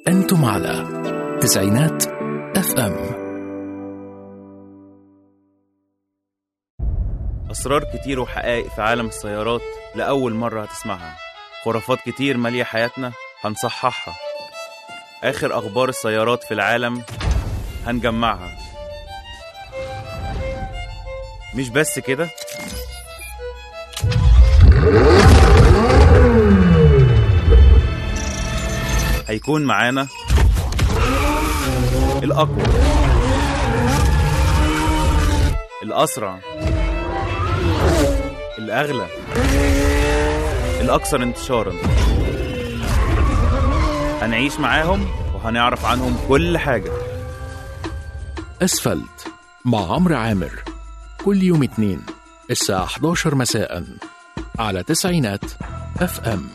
أنتم على تسعينات اف ام أسرار كتير وحقائق في عالم السيارات لأول مرة هتسمعها خرافات كتير مالية حياتنا هنصححها آخر أخبار السيارات في العالم هنجمعها مش بس كده هيكون معانا الأقوى الأسرع الأغلى الأكثر انتشارا هنعيش معاهم وهنعرف عنهم كل حاجة أسفلت مع عمرو عامر كل يوم اثنين الساعة 11 مساء على تسعينات اف ام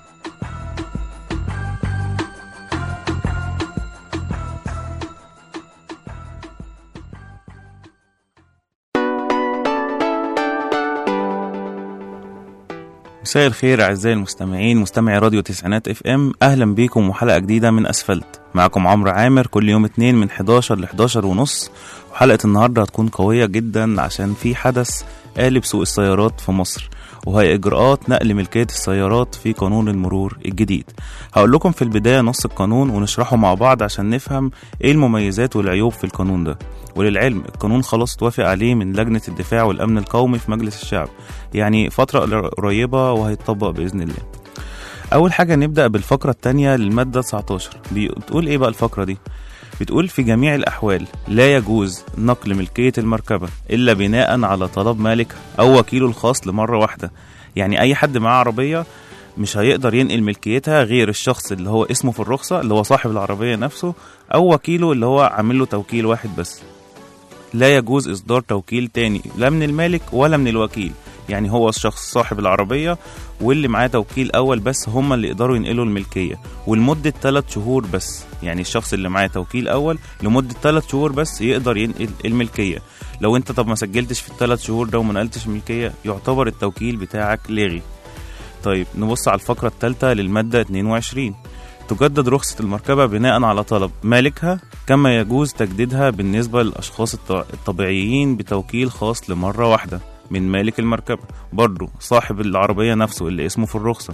مساء الخير أعزائي المستمعين مستمعي راديو تسعينات اف ام أهلا بيكم وحلقة جديدة من أسفلت معكم عمرو عامر كل يوم اتنين من 11 ل 11 ونص وحلقة النهاردة هتكون قوية جدا عشان في حدث قالب سوق السيارات في مصر وهي إجراءات نقل ملكية السيارات في قانون المرور الجديد هقول لكم في البداية نص القانون ونشرحه مع بعض عشان نفهم إيه المميزات والعيوب في القانون ده وللعلم القانون خلاص اتوافق عليه من لجنة الدفاع والأمن القومي في مجلس الشعب يعني فترة قريبة وهيتطبق بإذن الله أول حاجة نبدأ بالفقرة التانية للمادة 19 بتقول إيه بقى الفقرة دي؟ بتقول في جميع الأحوال لا يجوز نقل ملكية المركبة إلا بناء على طلب مالكها أو وكيله الخاص لمرة واحدة يعني أي حد معاه عربية مش هيقدر ينقل ملكيتها غير الشخص اللي هو اسمه في الرخصة اللي هو صاحب العربية نفسه أو وكيله اللي هو عامل له توكيل واحد بس لا يجوز إصدار توكيل تاني لا من المالك ولا من الوكيل يعني هو الشخص صاحب العربية واللي معاه توكيل أول بس هما اللي يقدروا ينقلوا الملكية ولمدة 3 شهور بس يعني الشخص اللي معاه توكيل أول لمدة 3 شهور بس يقدر ينقل الملكية لو انت طب ما سجلتش في الثلاث شهور ده وما نقلتش الملكية يعتبر التوكيل بتاعك لاغي طيب نبص على الفقرة الثالثة للمادة 22 تجدد رخصة المركبة بناء على طلب مالكها كما يجوز تجديدها بالنسبة للأشخاص الط- الطبيعيين بتوكيل خاص لمرة واحدة من مالك المركبة برضه صاحب العربية نفسه اللي اسمه في الرخصة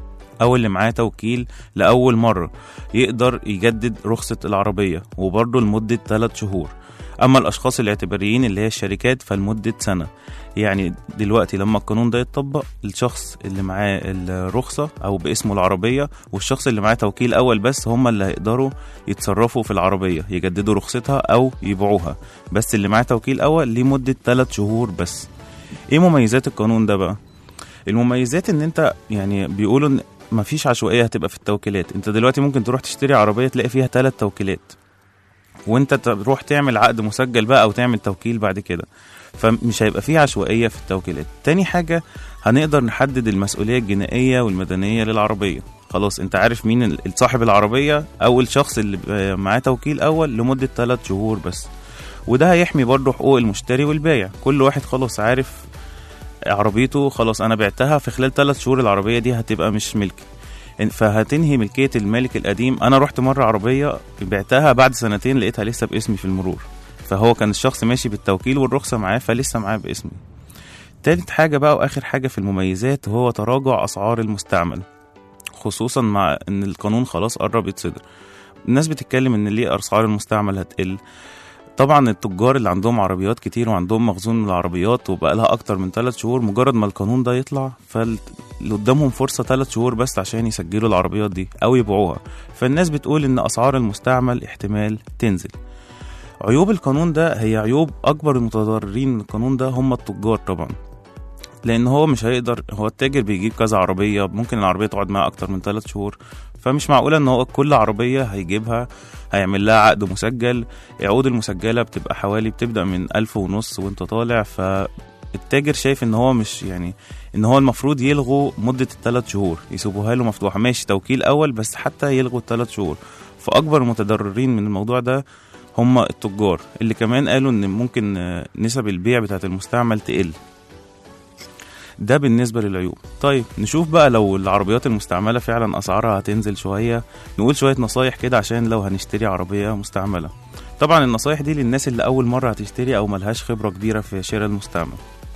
أو اللي معاه توكيل لأول مرة يقدر يجدد رخصة العربية وبرضه لمدة 3 شهور أما الأشخاص الاعتباريين اللي هي الشركات فلمدة سنة يعني دلوقتي لما القانون ده يتطبق الشخص اللي معاه الرخصة أو باسمه العربية والشخص اللي معاه توكيل أول بس هما اللي هيقدروا يتصرفوا في العربية يجددوا رخصتها أو يبيعوها بس اللي معاه توكيل أول لمدة 3 شهور بس إيه مميزات القانون ده بقى؟ المميزات ان انت يعني بيقولوا ان مفيش عشوائيه هتبقى في التوكيلات انت دلوقتي ممكن تروح تشتري عربيه تلاقي فيها ثلاث توكيلات وانت تروح تعمل عقد مسجل بقى او تعمل توكيل بعد كده فمش هيبقى فيه عشوائيه في التوكيلات تاني حاجه هنقدر نحدد المسؤوليه الجنائيه والمدنيه للعربيه خلاص انت عارف مين ال- صاحب العربيه او الشخص اللي ب- معاه توكيل اول لمده 3 شهور بس وده هيحمي برضه حقوق المشتري والبائع كل واحد خلاص عارف عربيته خلاص انا بعتها في خلال ثلاث شهور العربيه دي هتبقى مش ملكي إن- فهتنهي ملكيه المالك القديم انا رحت مره عربيه بعتها بعد سنتين لقيتها لسه باسمي في المرور فهو كان الشخص ماشي بالتوكيل والرخصه معاه فلسه معاه باسمي تالت حاجه بقى واخر حاجه في المميزات هو تراجع اسعار المستعمل خصوصا مع ان القانون خلاص قرب يتصدر الناس بتتكلم ان ليه اسعار المستعمل هتقل طبعا التجار اللي عندهم عربيات كتير وعندهم مخزون من العربيات وبقى لها اكتر من 3 شهور مجرد ما القانون ده يطلع فاللي قدامهم فرصه 3 شهور بس عشان يسجلوا العربيات دي او يبيعوها فالناس بتقول ان اسعار المستعمل احتمال تنزل عيوب القانون ده هي عيوب اكبر المتضررين من القانون ده هم التجار طبعا لان هو مش هيقدر هو التاجر بيجيب كذا عربيه ممكن العربيه تقعد معاه اكتر من 3 شهور فمش معقوله ان هو كل عربيه هيجيبها هيعمل لها عقد مسجل العقود المسجله بتبقى حوالي بتبدا من ألف ونص وانت طالع فالتاجر شايف ان هو مش يعني ان هو المفروض يلغوا مده الثلاث شهور يسيبوها له مفتوحه ماشي توكيل اول بس حتى يلغوا الثلاث شهور فاكبر المتضررين من الموضوع ده هم التجار اللي كمان قالوا ان ممكن آه، نسب البيع بتاعت المستعمل تقل ده بالنسبة للعيوب طيب نشوف بقى لو العربيات المستعملة فعلا أسعارها هتنزل شوية نقول شوية نصايح كده عشان لو هنشتري عربية مستعملة طبعا النصايح دي للناس اللي أول مرة هتشتري أو ملهاش خبرة كبيرة في شراء المستعمل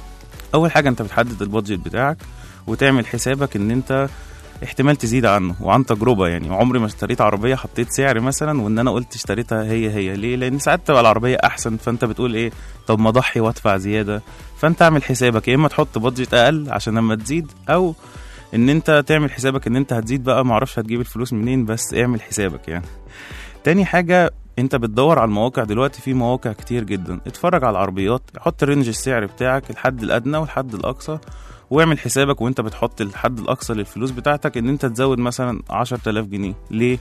أول حاجة أنت بتحدد البادجت بتاعك وتعمل حسابك إن أنت احتمال تزيد عنه وعن تجربة يعني عمري ما اشتريت عربية حطيت سعر مثلا وان انا قلت اشتريتها هي هي ليه لان ساعات تبقى العربية احسن فانت بتقول ايه طب ما اضحي وادفع زيادة فانت اعمل حسابك يا اما تحط بادجت اقل عشان لما تزيد او ان انت تعمل حسابك ان انت هتزيد بقى معرفش هتجيب الفلوس منين بس اعمل حسابك يعني تاني حاجة انت بتدور على المواقع دلوقتي في مواقع كتير جدا اتفرج على العربيات حط رينج السعر بتاعك الحد الادنى والحد الاقصى واعمل حسابك وانت بتحط الحد الاقصى للفلوس بتاعتك ان انت تزود مثلا 10000 جنيه ليه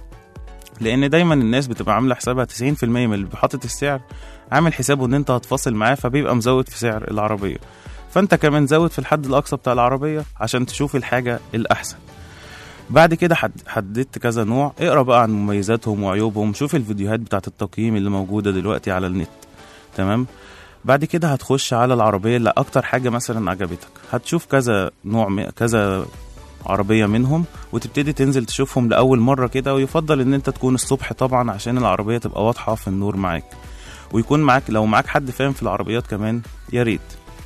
لان دايما الناس بتبقى عامله حسابها 90% من اللي بيحطط السعر عامل حسابه ان انت هتفاصل معاه فبيبقى مزود في سعر العربيه فانت كمان زود في الحد الاقصى بتاع العربيه عشان تشوف الحاجه الاحسن بعد كده حد حددت كذا نوع اقرا بقى عن مميزاتهم وعيوبهم شوف الفيديوهات بتاعت التقييم اللي موجوده دلوقتي على النت تمام بعد كده هتخش على العربيه اللي اكتر حاجه مثلا عجبتك هتشوف كذا نوع م- كذا عربيه منهم وتبتدي تنزل تشوفهم لاول مره كده ويفضل ان انت تكون الصبح طبعا عشان العربيه تبقى واضحه في النور معاك ويكون معاك لو معاك حد فاهم في العربيات كمان يا ريت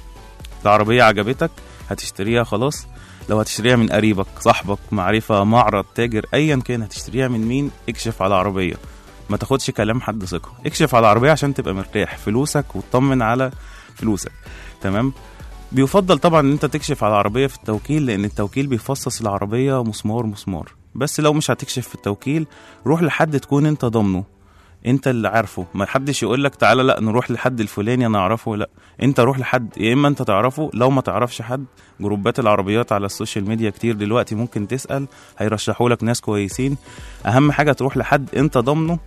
العربيه عجبتك هتشتريها خلاص لو هتشتريها من قريبك صاحبك معرفة معرض تاجر أيا كان هتشتريها من مين اكشف على العربية ما تاخدش كلام حد ثقة اكشف على العربية عشان تبقى مرتاح فلوسك وتطمن على فلوسك تمام بيفضل طبعا ان انت تكشف على العربية في التوكيل لان التوكيل بيفصص العربية مسمار مسمار بس لو مش هتكشف في التوكيل روح لحد تكون انت ضامنه انت اللي عارفه ما حدش يقول لك تعالى لا نروح لحد الفلاني انا اعرفه لا انت روح لحد يا اما انت تعرفه لو ما تعرفش حد جروبات العربيات على السوشيال ميديا كتير دلوقتي ممكن تسال هيرشحوا لك ناس كويسين اهم حاجه تروح لحد انت ضامنه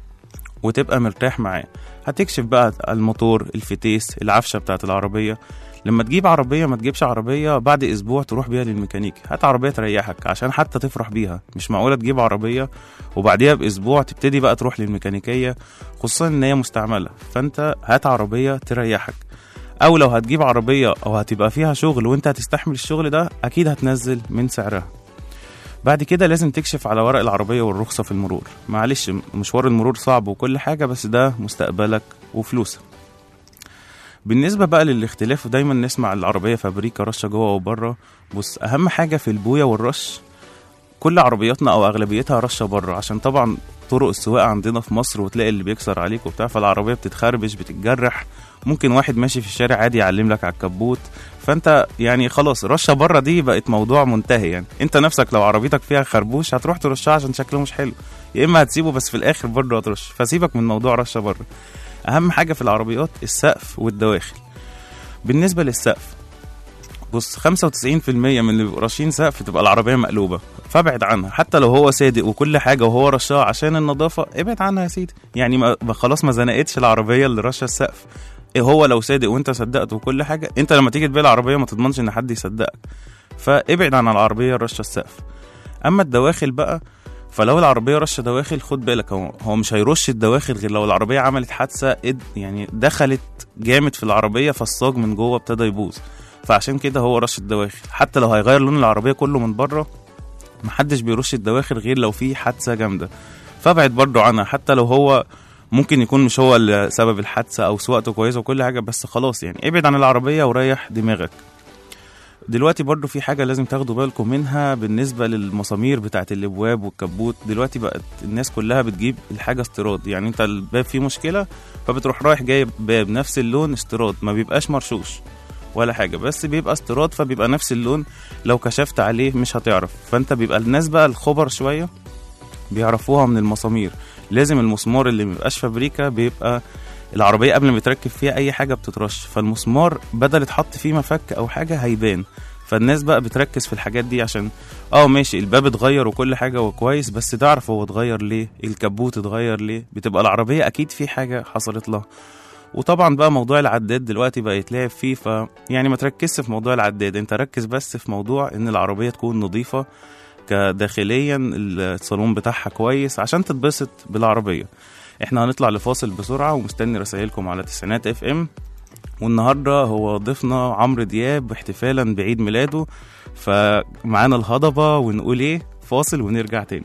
وتبقى مرتاح معاه هتكشف بقى الموتور الفتيس العفشه بتاعت العربيه لما تجيب عربيه ما تجيبش عربيه بعد اسبوع تروح بيها للميكانيكي هات عربيه تريحك عشان حتى تفرح بيها مش معقوله تجيب عربيه وبعديها باسبوع تبتدي بقى تروح للميكانيكيه خصوصا ان هي مستعمله فانت هات عربيه تريحك او لو هتجيب عربيه او هتبقى فيها شغل وانت هتستحمل الشغل ده اكيد هتنزل من سعرها بعد كده لازم تكشف على ورق العربية والرخصة في المرور معلش مشوار المرور صعب وكل حاجة بس ده مستقبلك وفلوسك بالنسبة بقى للاختلاف دايما نسمع العربية فابريكا رشة جوه وبره بص أهم حاجة في البوية والرش كل عربياتنا أو أغلبيتها رشة بره عشان طبعا طرق السواقة عندنا في مصر وتلاقي اللي بيكسر عليك وبتاع فالعربية بتتخربش بتتجرح ممكن واحد ماشي في الشارع عادي يعلم لك على الكبوت فانت يعني خلاص رشه بره دي بقت موضوع منتهي يعني انت نفسك لو عربيتك فيها خربوش هتروح ترشها عشان شكله مش حلو يا اما هتسيبه بس في الاخر برضه هترش فسيبك من موضوع رشه بره اهم حاجه في العربيات السقف والدواخل بالنسبه للسقف بص 95% من اللي بيبقوا راشين سقف تبقى العربيه مقلوبه فابعد عنها حتى لو هو صادق وكل حاجه وهو رشاها عشان النظافه ابعد عنها يا سيدي يعني ما ما خلاص ما زنقتش العربيه اللي رشه السقف إيه هو لو صادق وانت صدقت وكل حاجه انت لما تيجي تبيع العربيه ما تضمنش ان حد يصدقك فابعد عن العربيه رشه السقف اما الدواخل بقى فلو العربيه رشه دواخل خد بالك هو هو مش هيرش الدواخل غير لو العربيه عملت حادثه إد يعني دخلت جامد في العربيه فالصاج من جوه ابتدى يبوظ فعشان كده هو رش الدواخل حتى لو هيغير لون العربيه كله من بره محدش بيرش الدواخل غير لو في حادثه جامده فابعد برضو عنها حتى لو هو ممكن يكون مش هو اللي سبب الحادثه او سواقته كويسه وكل حاجه بس خلاص يعني ابعد عن العربيه وريح دماغك دلوقتي برضو في حاجة لازم تاخدوا بالكم منها بالنسبة للمسامير بتاعة الابواب والكبوت دلوقتي بقت الناس كلها بتجيب الحاجة استيراد يعني انت الباب فيه مشكلة فبتروح رايح جايب باب نفس اللون استيراد ما بيبقاش مرشوش ولا حاجة بس بيبقى استيراد فبيبقى نفس اللون لو كشفت عليه مش هتعرف فانت بيبقى الناس بقى الخبر شوية بيعرفوها من المسامير لازم المسمار اللي مبيبقاش فابريكا بيبقى العربية قبل ما يتركب فيها أي حاجة بتترش فالمسمار بدل اتحط فيه مفك أو حاجة هيبان فالناس بقى بتركز في الحاجات دي عشان اه ماشي الباب اتغير وكل حاجة وكويس بس تعرف هو اتغير ليه الكبوت اتغير ليه بتبقى العربية أكيد في حاجة حصلت لها وطبعا بقى موضوع العداد دلوقتي بقى يتلعب فيه ف يعني ما تركزش في موضوع العداد انت ركز بس في موضوع ان العربية تكون نظيفة كداخليا الصالون بتاعها كويس عشان تتبسط بالعربية احنا هنطلع لفاصل بسرعة ومستني رسائلكم على تسعينات اف ام والنهارده هو ضيفنا عمرو دياب احتفالا بعيد ميلاده فمعانا الهضبه ونقول ايه فاصل ونرجع تاني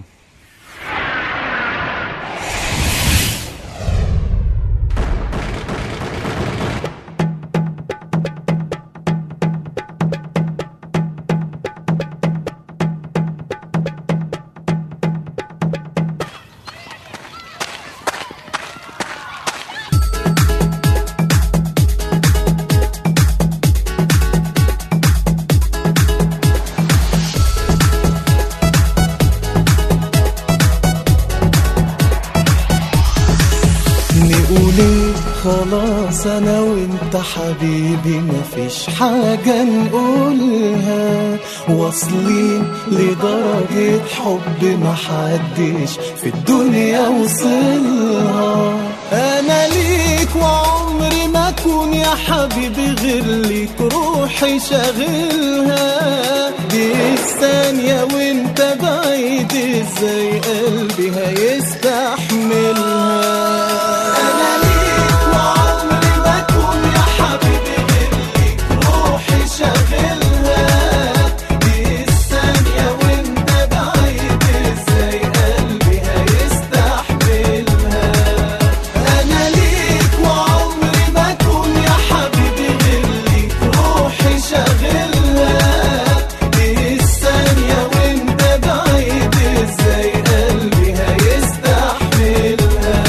نقول خلاص انا وانت حبيبي مفيش حاجة نقولها واصلين لدرجة حب محدش في الدنيا وصلها انا ليك وعمري ما اكون يا حبيبي غير ليك روحي شاغلها دي الثانية وانت بعيد ازاي قلبي هيستحملها انا ليك وعمري ما اكون يا حبيبي غير ليك روحي شاغلها دي الثانية وانت بعيد ازاي قلبي هيستحملها انا ليك وعمري ما اكون يا حبيبي غير ليك روحي شاغلها دي الثانية وانت بعيد ازاي قلبي هيستحملها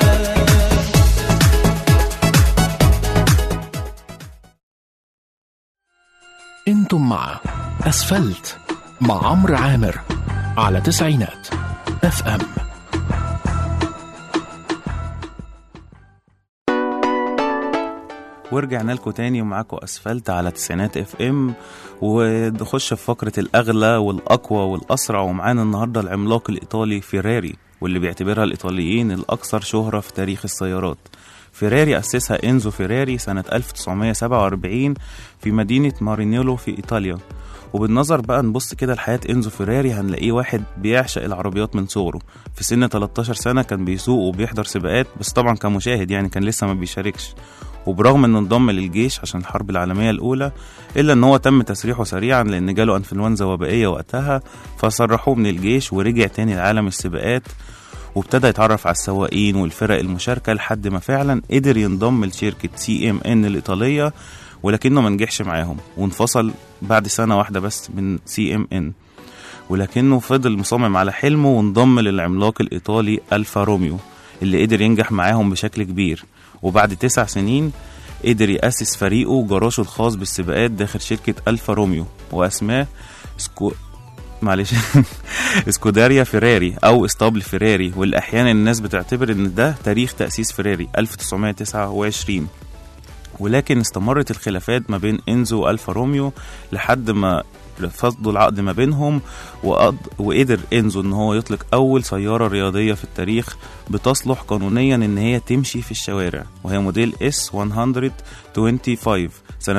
انتم مع اسفلت مع عمرو عامر على تسعينات اف ام ورجعنا لكم تاني ومعاكم اسفلت على تسعينات اف ام ونخش في فقرة الاغلى والاقوى والاسرع ومعانا النهارده العملاق الايطالي فيراري واللي بيعتبرها الايطاليين الاكثر شهرة في تاريخ السيارات فيراري أسسها إنزو فيراري سنة 1947 في مدينة مارينيلو في إيطاليا وبالنظر بقى نبص كده لحياة إنزو فيراري هنلاقيه واحد بيعشق العربيات من صغره في سن 13 سنة كان بيسوق وبيحضر سباقات بس طبعا كمشاهد يعني كان لسه ما بيشاركش وبرغم انه انضم للجيش عشان الحرب العالمية الأولى إلا إن هو تم تسريحه سريعا لأن جاله أنفلونزا وبائية وقتها فسرحوه من الجيش ورجع تاني لعالم السباقات وابتدى يتعرف على السواقين والفرق المشاركة لحد ما فعلا قدر ينضم لشركة سي ام ان الإيطالية ولكنه ما نجحش معاهم وانفصل بعد سنة واحدة بس من سي ام ان ولكنه فضل مصمم على حلمه وانضم للعملاق الإيطالي ألفا روميو اللي قدر ينجح معاهم بشكل كبير وبعد تسع سنين قدر يأسس فريقه جراشه الخاص بالسباقات داخل شركة ألفا روميو وأسماه سكو معلش اسكوداريا فيراري او اسطبل فيراري واللي احيانا الناس بتعتبر ان ده تاريخ تاسيس فيراري 1929 ولكن استمرت الخلافات ما بين انزو والفا روميو لحد ما فضوا العقد ما بينهم وقد وقدر انزو ان هو يطلق اول سياره رياضيه في التاريخ بتصلح قانونيا ان هي تمشي في الشوارع وهي موديل اس 125 سنه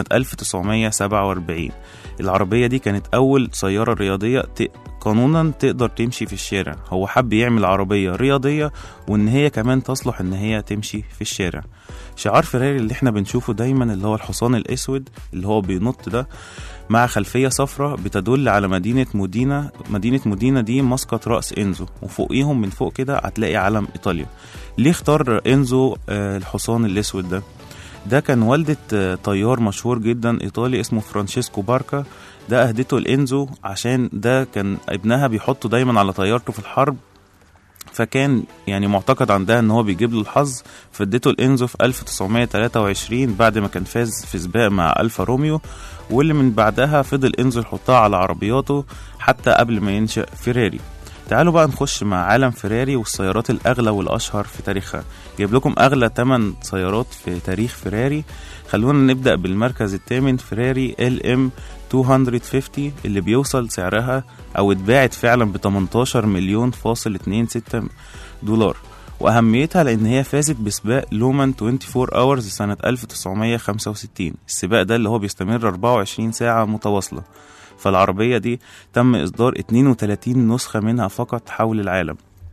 1947 العربيه دي كانت اول سياره رياضيه ت... قانونا تقدر تمشي في الشارع هو حب يعمل عربيه رياضيه وان هي كمان تصلح ان هي تمشي في الشارع شعار فيراري اللي احنا بنشوفه دايما اللي هو الحصان الاسود اللي هو بينط ده مع خلفية صفراء بتدل على مدينة مودينا مدينة مودينا دي مسقط رأس إنزو وفوقيهم من فوق كده هتلاقي علم إيطاليا ليه اختار إنزو آه، الحصان الأسود ده ده كان والدة آه، طيار مشهور جدا إيطالي اسمه فرانشيسكو باركا ده أهدته لإنزو عشان ده كان ابنها بيحطه دايما على طيارته في الحرب فكان يعني معتقد عندها ان هو بيجيب له الحظ فاديته الانزو في 1923 بعد ما كان فاز في سباق مع الفا روميو واللي من بعدها فضل انزو يحطها على عربياته حتى قبل ما ينشأ فيراري تعالوا بقى نخش مع عالم فيراري والسيارات الأغلى والأشهر في تاريخها جايب لكم أغلى 8 سيارات في تاريخ فيراري خلونا نبدأ بالمركز الثامن فيراري ال ام 250 اللي بيوصل سعرها أو اتباعت فعلا ب 18 مليون فاصل 26 دولار وأهميتها لأن هي فازت بسباق لومان 24 أورز سنة 1965 السباق ده اللي هو بيستمر 24 ساعة متواصلة فالعربية دي تم إصدار 32 نسخة منها فقط حول العالم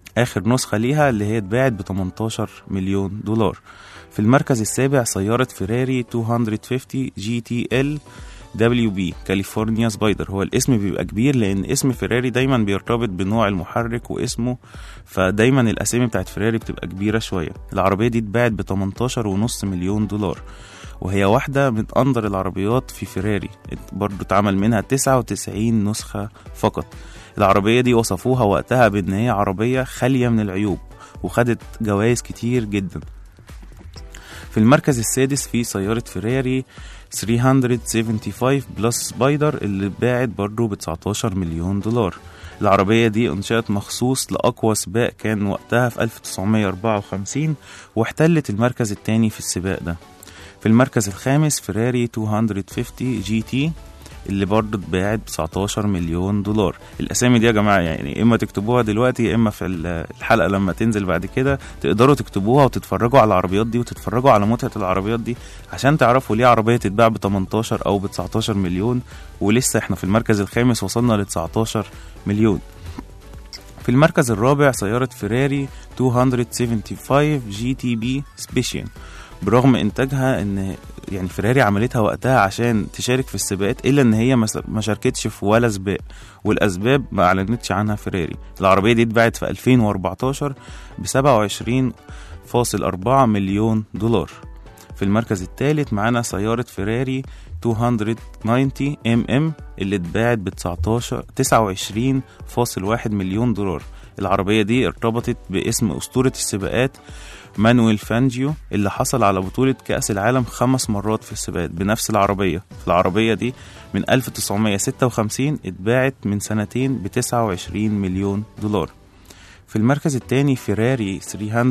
آخر نسخة ليها اللي هي اتباعت ب 18 مليون دولار في المركز السابع سيارة فيراري 250 جي تي ال دبليو بي كاليفورنيا سبايدر هو الاسم بيبقى كبير لان اسم فيراري دايما بيرتبط بنوع المحرك واسمه فدايما الاسامي بتاعت فيراري بتبقى كبيره شويه العربيه دي اتباعت ب 18.5 مليون دولار وهي واحدة من أندر العربيات في فيراري برضو اتعمل منها 99 نسخة فقط العربية دي وصفوها وقتها بأن هي عربية خالية من العيوب وخدت جوائز كتير جدا في المركز السادس في سيارة فيراري 375 بلس سبايدر اللي اتباعت برضه ب 19 مليون دولار العربية دي انشأت مخصوص لأقوى سباق كان وقتها في 1954 واحتلت المركز الثاني في السباق ده في المركز الخامس فيراري 250 جي تي اللي برضه اتباعت ب 19 مليون دولار الاسامي دي يا جماعه يعني اما تكتبوها دلوقتي يا اما في الحلقه لما تنزل بعد كده تقدروا تكتبوها وتتفرجوا على العربيات دي وتتفرجوا على متعه العربيات دي عشان تعرفوا ليه عربيه تتباع ب 18 او ب 19 مليون ولسه احنا في المركز الخامس وصلنا ل 19 مليون في المركز الرابع سيارة فيراري 275 جي تي بي سبيشال برغم انتاجها ان يعني فيراري عملتها وقتها عشان تشارك في السباقات الا ان هي ما شاركتش في ولا سباق والاسباب ما اعلنتش عنها فيراري العربيه دي اتباعت في 2014 ب 27.4 مليون دولار في المركز الثالث معانا سيارة فيراري 290 ام ام اللي اتباعت ب 19 29.1 مليون دولار العربية دي ارتبطت باسم أسطورة السباقات مانويل فانجيو اللي حصل على بطولة كأس العالم خمس مرات في السباقات بنفس العربية العربية دي من 1956 اتباعت من سنتين ب 29 مليون دولار في المركز الثاني فيراري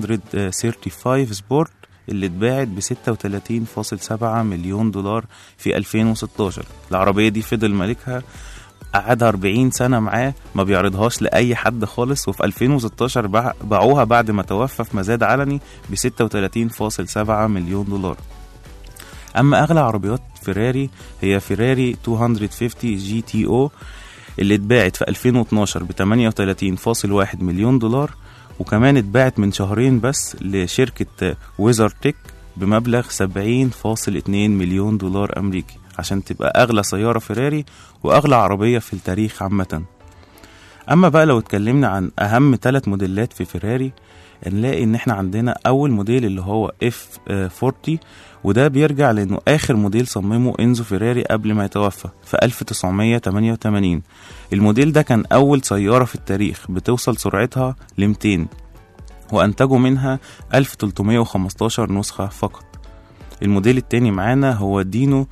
335 سبورت اللي اتباعت ب 36.7 مليون دولار في 2016 العربية دي فضل مالكها قعدها 40 سنة معاه ما بيعرضهاش لأي حد خالص وفي 2016 باعوها بعد ما توفى في مزاد علني ب 36.7 مليون دولار أما أغلى عربيات فيراري هي فيراري 250 جي تي أو اللي اتباعت في 2012 ب 38.1 مليون دولار وكمان اتباعت من شهرين بس لشركة ويزر تك بمبلغ 70.2 مليون دولار أمريكي عشان تبقى أغلى سيارة فيراري وأغلى عربية في التاريخ عامة أما بقى لو اتكلمنا عن أهم ثلاث موديلات في فيراري نلاقي إن إحنا عندنا أول موديل اللي هو اف 40 وده بيرجع لأنه آخر موديل صممه إنزو فيراري قبل ما يتوفى في 1988 الموديل ده كان أول سيارة في التاريخ بتوصل سرعتها ل 200 وأنتجوا منها 1315 نسخة فقط الموديل التاني معانا هو دينو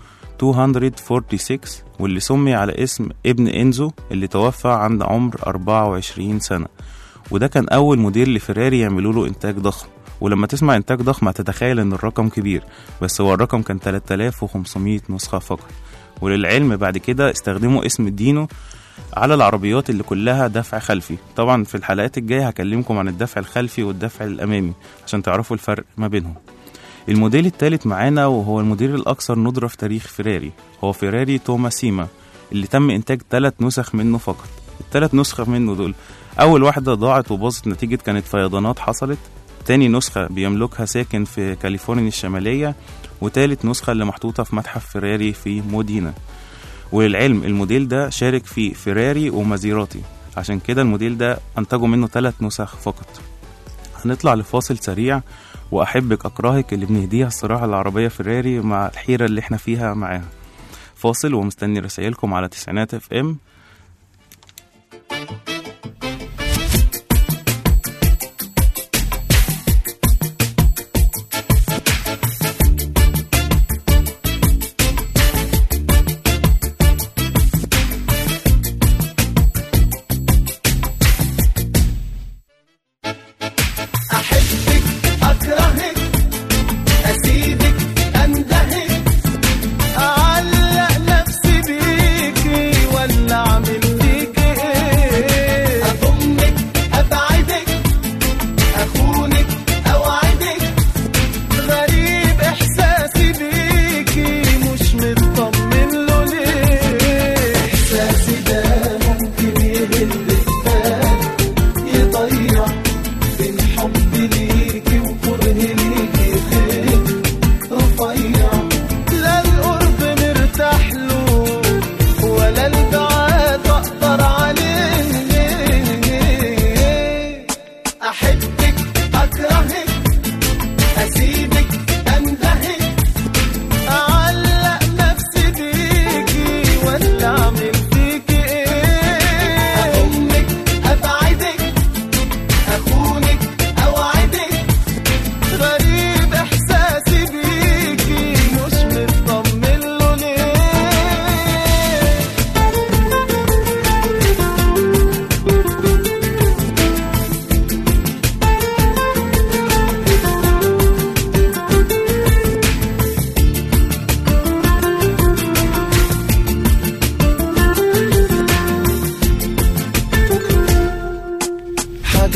246 واللي سمي على اسم ابن إنزو اللي توفى عند عمر 24 سنة وده كان أول موديل لفيراري يعملوا له إنتاج ضخم ولما تسمع إنتاج ضخم هتتخيل إن الرقم كبير بس هو الرقم كان 3500 نسخة فقط وللعلم بعد كده استخدموا اسم دينو على العربيات اللي كلها دفع خلفي طبعا في الحلقات الجاية هكلمكم عن الدفع الخلفي والدفع الأمامي عشان تعرفوا الفرق ما بينهم الموديل الثالث معانا وهو الموديل الأكثر ندرة في تاريخ فيراري هو فيراري توماسيما اللي تم إنتاج ثلاث نسخ منه فقط الثلاث نسخ منه دول أول واحدة ضاعت وباظت نتيجة كانت فيضانات حصلت تاني نسخة بيملكها ساكن في كاليفورنيا الشمالية وتالت نسخة اللي محطوطة في متحف فيراري في مودينا وللعلم الموديل ده شارك فيه فيراري ومازيراتي عشان كده الموديل ده أنتجوا منه ثلاث نسخ فقط هنطلع لفاصل سريع وأحبك أكرهك اللي بنهديها الصراحة العربية فيراري مع الحيرة اللي احنا فيها معاها فاصل ومستني رسائلكم على تسعينات اف ام أحبك أكرهك أسيبك أندهك أعلق نفسي بيكي ولا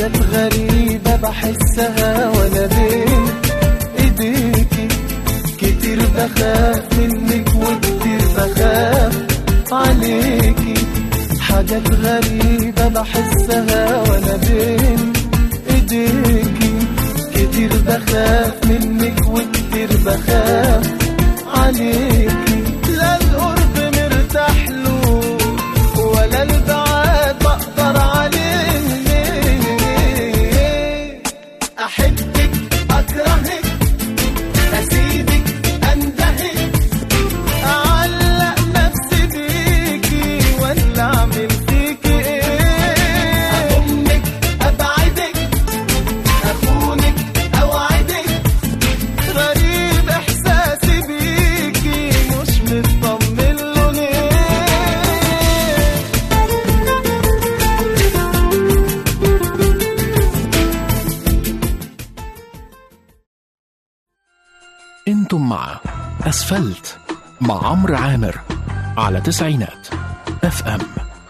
حاجات غريبة بحسها وانا بين ايديكي كتير بخاف منك وكتير بخاف عليكي حاجات غريبة بحسها وانا بين ايديكي كتير بخاف منك وكتير بخاف عليكي لا القرب مرتاح له ولا البعاد بقدر عليه احبك اكرهك اسيبك اندهك اعلق نفسي بيكي ولا اعمل فيكي ايه اضمك ابعدك اخونك اوعدك غريب احساسي بيكي مش مطمن له ليه انتم مع اسفلت مع عمرو عامر على تسعينات اف ام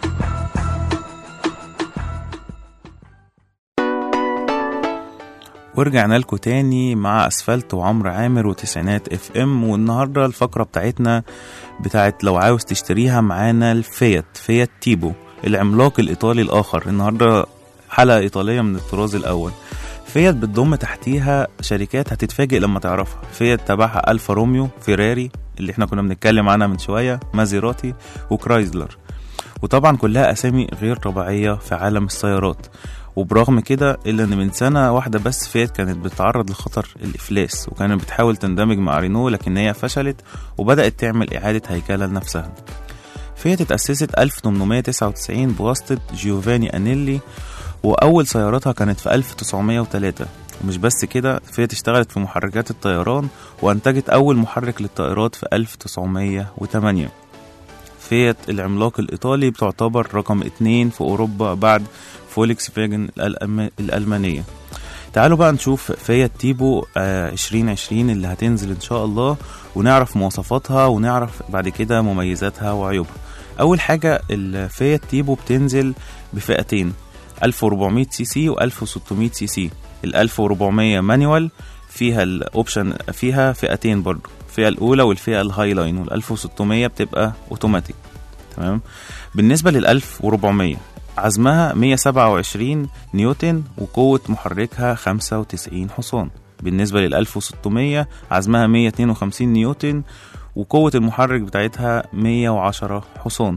ورجعنا لكم تاني مع اسفلت وعمرو عامر وتسعينات اف ام والنهارده الفقره بتاعتنا بتاعت لو عاوز تشتريها معانا الفيات فيات تيبو العملاق الايطالي الاخر النهارده حلقه ايطاليه من الطراز الاول فيات بتضم تحتيها شركات هتتفاجئ لما تعرفها فيات تبعها الفا روميو فيراري اللي احنا كنا بنتكلم عنها من شويه مازيراتي وكرايزلر وطبعا كلها اسامي غير طبيعيه في عالم السيارات وبرغم كده الا ان من سنه واحده بس فيات كانت بتتعرض لخطر الافلاس وكانت بتحاول تندمج مع رينو لكن هي فشلت وبدات تعمل اعاده هيكله لنفسها فيات اتأسست 1899 بواسطة جيوفاني أنيلي وأول سياراتها كانت في 1903 ومش بس كده فيات اشتغلت في محركات الطيران وأنتجت أول محرك للطائرات في 1908 فيات العملاق الإيطالي بتعتبر رقم اتنين في أوروبا بعد فولكس فاجن الألم- الألمانية تعالوا بقى نشوف فيات تيبو آه، 2020 اللي هتنزل إن شاء الله ونعرف مواصفاتها ونعرف بعد كده مميزاتها وعيوبها أول حاجة الفيات تيبو بتنزل بفئتين 1400 سي سي و 1600 سي سي ال 1400 مانيوال فيها الاوبشن فيها فئتين برضو الفئة الأولى والفئة الهاي لاين وال 1600 بتبقى اوتوماتيك تمام بالنسبة لل 1400 عزمها 127 نيوتن وقوة محركها 95 حصان بالنسبة لل 1600 عزمها 152 نيوتن وقوة المحرك بتاعتها 110 حصان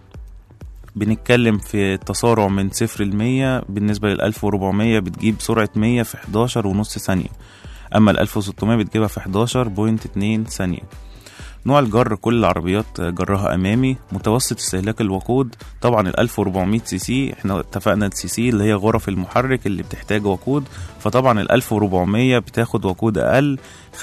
بنتكلم في التسارع من صفر لمية بالنسبة لل 1400 بتجيب سرعة 100 في 11 ونص ثانية أما ال 1600 بتجيبها في 11.2 ثانية نوع الجر كل العربيات جرها أمامي متوسط استهلاك الوقود طبعا ال 1400 سي سي احنا اتفقنا السي سي اللي هي غرف المحرك اللي بتحتاج وقود فطبعا ال 1400 بتاخد وقود أقل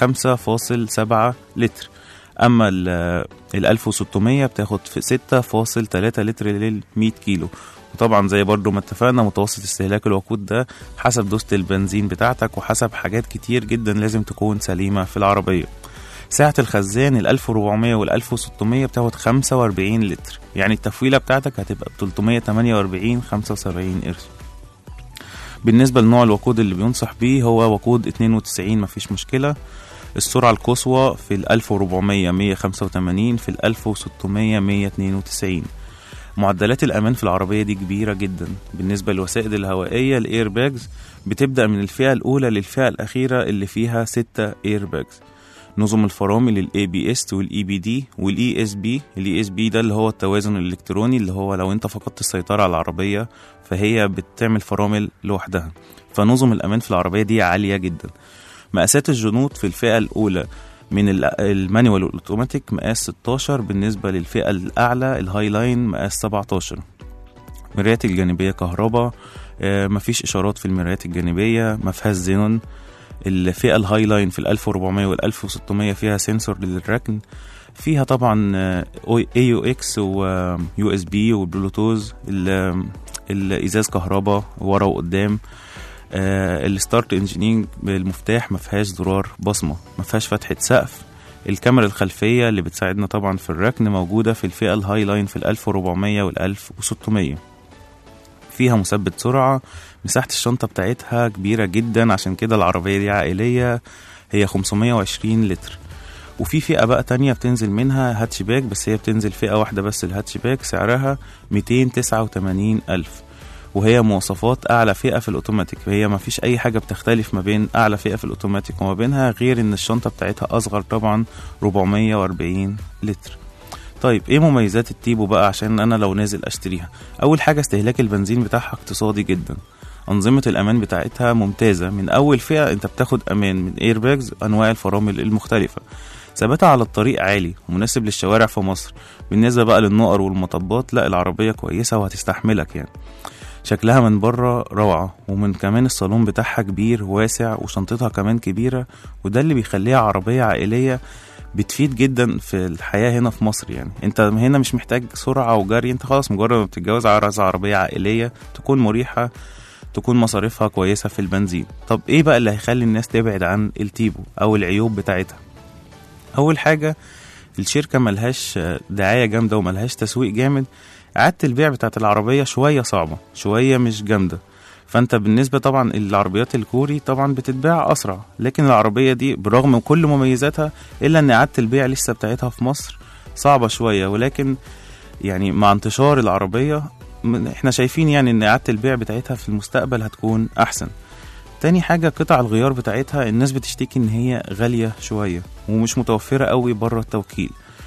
5.7 لتر اما ال ال 1600 بتاخد في 6.3 لتر لل 100 كيلو وطبعا زي برضو ما اتفقنا متوسط استهلاك الوقود ده حسب دوسة البنزين بتاعتك وحسب حاجات كتير جدا لازم تكون سليمة في العربية سعة الخزان ال 1400 وال 1600 بتاخد 45 لتر يعني التفويلة بتاعتك هتبقى ب 348 75 قرش بالنسبة لنوع الوقود اللي بينصح بيه هو وقود 92 مفيش مشكلة السرعة القصوى في ال 1400 185 في ال 1600 192 معدلات الأمان في العربية دي كبيرة جدا بالنسبة للوسائد الهوائية الإير باجز بتبدأ من الفئة الأولى للفئة الأخيرة اللي فيها 6 إير باجز نظم الفرامل الاي بي اس والاي بي دي والاي اس بي الاي اس بي ده اللي هو التوازن الالكتروني اللي هو لو انت فقدت السيطره على العربيه فهي بتعمل فرامل لوحدها فنظم الامان في العربيه دي عاليه جدا مقاسات الجنوط في الفئه الاولى من ال- المانيوال والاوتوماتيك مقاس 16 بالنسبه للفئه الاعلى الهاي لاين مقاس 17 مرايات الجانبيه كهرباء آه، مفيش اشارات في المرايات الجانبيه مفيهاش زينون الفئة الهاي لاين في ال 1400 وال 1600 فيها سنسور للركن فيها طبعا اي يو اكس ويو اس بي وبلوتوث ال- الازاز كهرباء ورا وقدام آه، الستارت انجينينج بالمفتاح ما فيهاش زرار بصمه ما فيهاش فتحه سقف الكاميرا الخلفيه اللي بتساعدنا طبعا في الركن موجوده في الفئه الهاي لاين في ال 1400 وال 1600 فيها مثبت سرعه مساحة الشنطة بتاعتها كبيرة جدا عشان كده العربية دي عائلية هي 520 لتر وفي فئة بقى تانية بتنزل منها هاتشباك بس هي بتنزل فئة واحدة بس الهاتشباك سعرها 289 ألف وهي مواصفات أعلى فئة في الأوتوماتيك هي ما فيش أي حاجة بتختلف ما بين أعلى فئة في الأوتوماتيك وما بينها غير إن الشنطة بتاعتها أصغر طبعا 440 لتر طيب ايه مميزات التيبو بقى عشان انا لو نازل اشتريها اول حاجه استهلاك البنزين بتاعها اقتصادي جدا انظمه الامان بتاعتها ممتازه من اول فئه انت بتاخد امان من ايرباجز انواع الفرامل المختلفه ثباتها على الطريق عالي ومناسب للشوارع في مصر بالنسبه بقى للنقر والمطبات لا العربيه كويسه وهتستحملك يعني شكلها من بره روعة ومن كمان الصالون بتاعها كبير واسع وشنطتها كمان كبيرة وده اللي بيخليها عربية عائلية بتفيد جدا في الحياة هنا في مصر يعني انت هنا مش محتاج سرعة وجري انت خلاص مجرد ما بتتجوز عايز عربية عائلية تكون مريحة تكون مصاريفها كويسة في البنزين طب ايه بقى اللي هيخلي الناس تبعد عن التيبو او العيوب بتاعتها اول حاجة الشركة ملهاش دعاية جامدة وملهاش تسويق جامد إعادة البيع بتاعت العربية شوية صعبة شوية مش جامدة فانت بالنسبة طبعا العربيات الكوري طبعا بتتباع أسرع لكن العربية دي برغم كل مميزاتها إلا إن إعادة البيع لسه بتاعتها في مصر صعبة شوية ولكن يعني مع انتشار العربية من- احنا شايفين يعني ان إعادة البيع بتاعتها في المستقبل هتكون أحسن تاني حاجة قطع الغيار بتاعتها الناس بتشتكي ان هي غالية شوية ومش متوفرة قوي بره التوكيل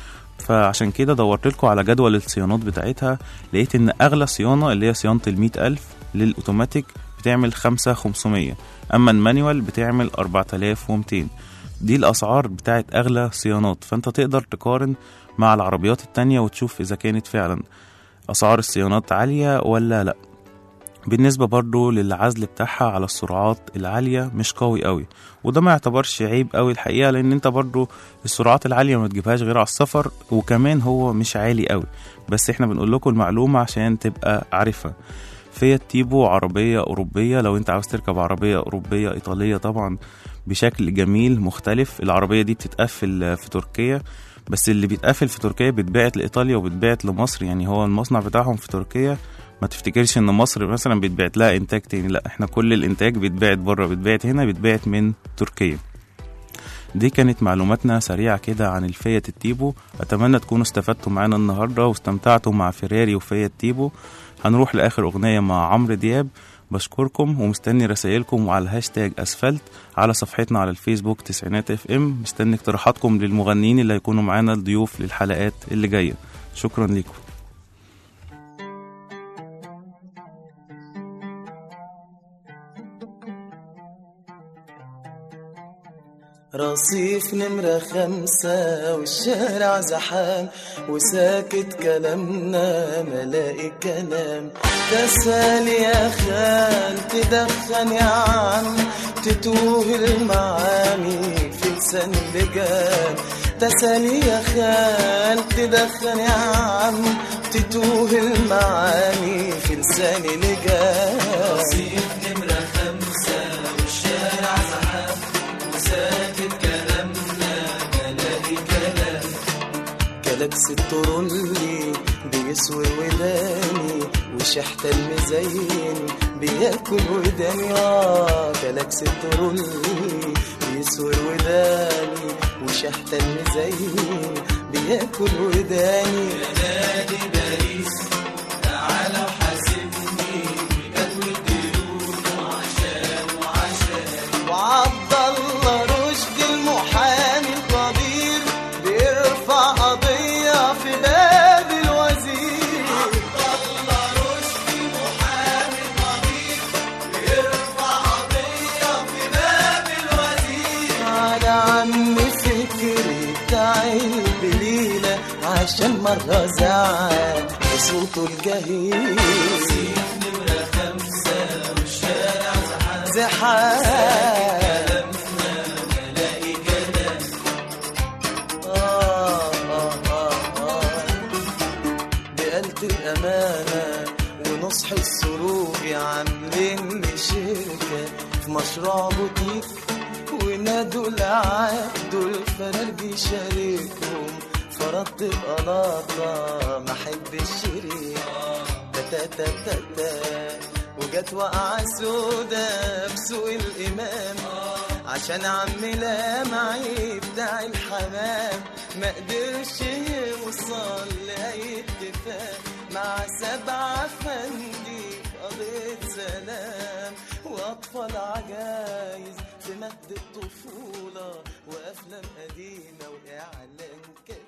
فعشان كده دورت لكم على جدول الصيانات بتاعتها لقيت ان اغلى صيانة اللي هي صيانة المية ألف للأوتوماتيك بتعمل خمسة خمسمية أما المانيوال بتعمل أربعة آلاف ومتين دي الأسعار بتاعت أغلى صيانات فأنت تقدر تقارن مع العربيات التانية وتشوف إذا كانت فعلا أسعار الصيانات عالية ولا لأ بالنسبة برضو للعزل بتاعها على السرعات العالية مش قوي قوي وده ما يعتبرش عيب قوي الحقيقة لأن انت برضو السرعات العالية ما تجيبهاش غير على السفر وكمان هو مش عالي قوي بس احنا بنقول لكم المعلومة عشان تبقى عارفها فيات تيبو عربية أوروبية لو انت عاوز تركب عربية أوروبية إيطالية طبعا بشكل جميل مختلف العربية دي بتتقفل في تركيا بس اللي بيتقفل في تركيا بيتباعت لإيطاليا وبيتباعت لمصر يعني هو المصنع بتاعهم في تركيا ما تفتكرش ان مصر مثلا بيتبعت لها انتاج تاني لا احنا كل الانتاج بيتباعت بره بيتباعت هنا بيتباعت من تركيا دي كانت معلوماتنا سريعة كده عن الفيات التيبو أتمنى تكونوا استفدتوا معانا النهاردة واستمتعتوا مع فيراري وفيات تيبو هنروح لآخر أغنية مع عمرو دياب بشكركم ومستني رسائلكم على الهاشتاج أسفلت على صفحتنا على الفيسبوك تسعينات اف ام مستني اقتراحاتكم للمغنيين اللي هيكونوا معانا الضيوف للحلقات اللي جاية شكرا لكم رصيف نمرة خمسة والشارع زحام وساكت كلامنا ملاقي كلام تسال يا خال تدخن يا عم تتوه المعاني في لسان لجان تسال يا خال تدخن يا عم تتوه المعاني في لسان لجان رصيف نمرة خمسة والشارع زحام وساكت كلامنا ملاقي كلام كلاكس الترولي بيسوي وداني وشحت المزين بياكل وداني اه كلاكس الترولي بيسوي وداني وشحت المزين بياكل وداني يا نادي باريس تعالى وحاسبني بجدول الديون وعشان وعشان وعبد الله رشدي المحامي القدير بيرفع قضية في باب الوزير عبد الله رشدي المحامي القدير بيرفع قضية في باب الوزير على عم فكري بتاع البليلة عشان مرة زعل بصوته الجهيل نمرة خمسة والشارع زحام زحام آه آه آه آه بقلت الأمانة ونصح السروق عاملين لي شركة في مشروع بوتيك ونادوا العبد الفرارجي شاركهم فرضت بقلاطة ما أحب الشريك تا تا تا تا تا وجت وقعة سودا بسوق الإمام عشان عم لامعي بتاع الحمام ما قدرش يوصل لأي اتفاق مع سبعة فندي في قضية سلام وأطفال عجايز في مجد الطفولة وأفلام قديمة وإعلان كده